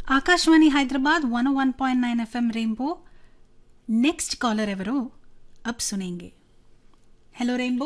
Akashvani Hyderabad one one point nine FM rainbow next caller ఎవరో అప్ సునేంగే hello rainbow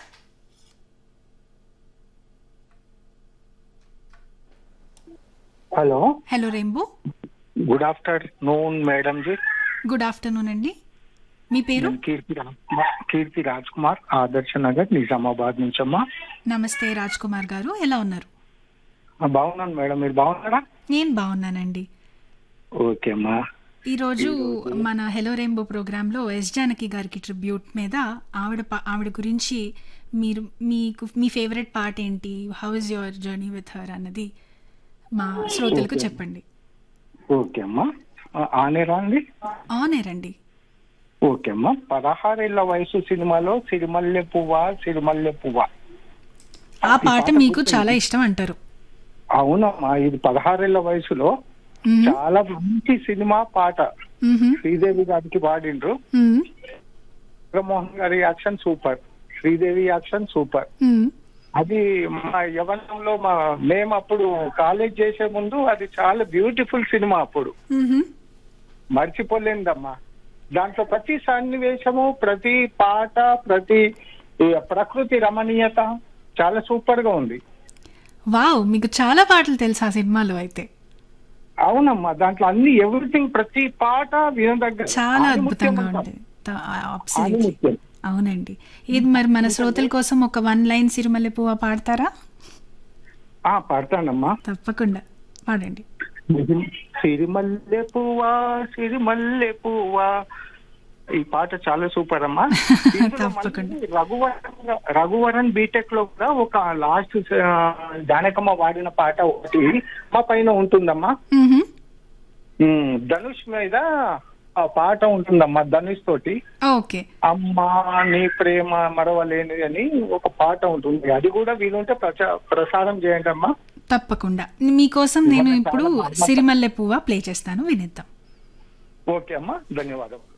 hello hello rainbow good afternoon madam ji good afternoon అండి మీ పేరు నేను కీర్తి రా- కీర్తి రాజ్ కుమార్ ఆదర్శ నగర్ నిజామాబాద్ నుంచి అమ్మా నమస్తే రాజ్ కుమార్ గారు ఎలా ఉన్నారు ఆ, బాగున్నాను మేడం మీరు బాగున్నారా నేను బాగున్నానండి ఓకే అమ్మా ఈరోజు మన హెలో రెయిన్బో ప్రోగ్రాంలో ఎస్ జానకి గారికి ట్రిబ్యూట్ మీద ఆవిడ పా- ఆవిడ గురించి మీరు మీకు మీ ఫేవరెట్ పాట ఏంటి how is your journey with her అన్నది మా శ్రోతలకు చెప్పండి ఓకే అమ్మా ఆ, ఆనేరా అండి ఆనేర్ అండి ఓకే అమ్మా పదహారేళ్ల వయసు సినిమాలో సిరిమల్లె పువ్వ సిరిమల్లె పువ్వ ఆ పాట మీకు చాలా ఇష్టం అంటారు అవునమ్మా ఇది పదహారేళ్ల వయసులో మ్మ్. చాలా మంచి సినిమా పాట మ్మ్హ. శ్రీదేవి గారికి పాడిండ్రు మ్మ్. చంద్రమోహన్ గారి action super Sridevi action super మ్మ్. అది మా యవనంలో మా మేము అప్పుడు కాలేజ్ చేసే ముందు అది చాలా బ్యూటిఫుల్ సినిమా అప్పుడు మ్మ్హ. మర్చిపోలేనిదమ్మా దాంట్లో ప్రతి సన్నివేశము ప్రతి పాట ప్రతి ఈ ప్రకృతి రమణీయత చాలా సూపర్ గా ఉంది వావ్ మీకు చాలా పాటలు తెలుసు ఆ సినిమాలో అయితే అవునమ్మా దాంట్లో అన్ని ఎవ్రీథింగ్ ప్రతి పాట వినదగ్గ చాలా ఆణిముత్యం అద్భుతంగా అంటాం. ఉంటుంది త- absolutely. ఆణిముత్యం. అవునండి ఇది మరి మన శ్రోతల కోసం ఒక వన్ లైన్ సిరిమల్లె పువ్వ పాడతారా ఆ పాడతానమ్మా తప్పకుండా పాడండి సిరిమల్లె పువ్వా సిరిమల్లె పువ్వా ఈ పాట చాలా సూపర్ అమ్మా ఇందులో తప్పకుండా. మళ్ళీ రఘువరన్ రఘువరన్ బీటెక్ లో కూడా ఒక లాస్ట్ జానకమ్మ వాడిన పాట ఒకటి మా పైన ఉంటుందమ్మా మ్మ్హ. ఉమ్, ధనుష్ మీద ఆ పాట ఉంటుందమ్మా ధనుష్ తోటి ఓకే అమ్మా నీ ప్రేమ మరవలేని అని ఒక పాట ఉంటుంది అది కూడా వీలుంటే ప్రచా ప్రసారం చేయండి అమ్మా తప్పకుండా మీకోసం నేను ఇప్పుడు సిరిమల్లె పువ్వ ప్లే చేస్తాను వినిద్దాం ఓకే అమ్మా ధన్యవాదాలు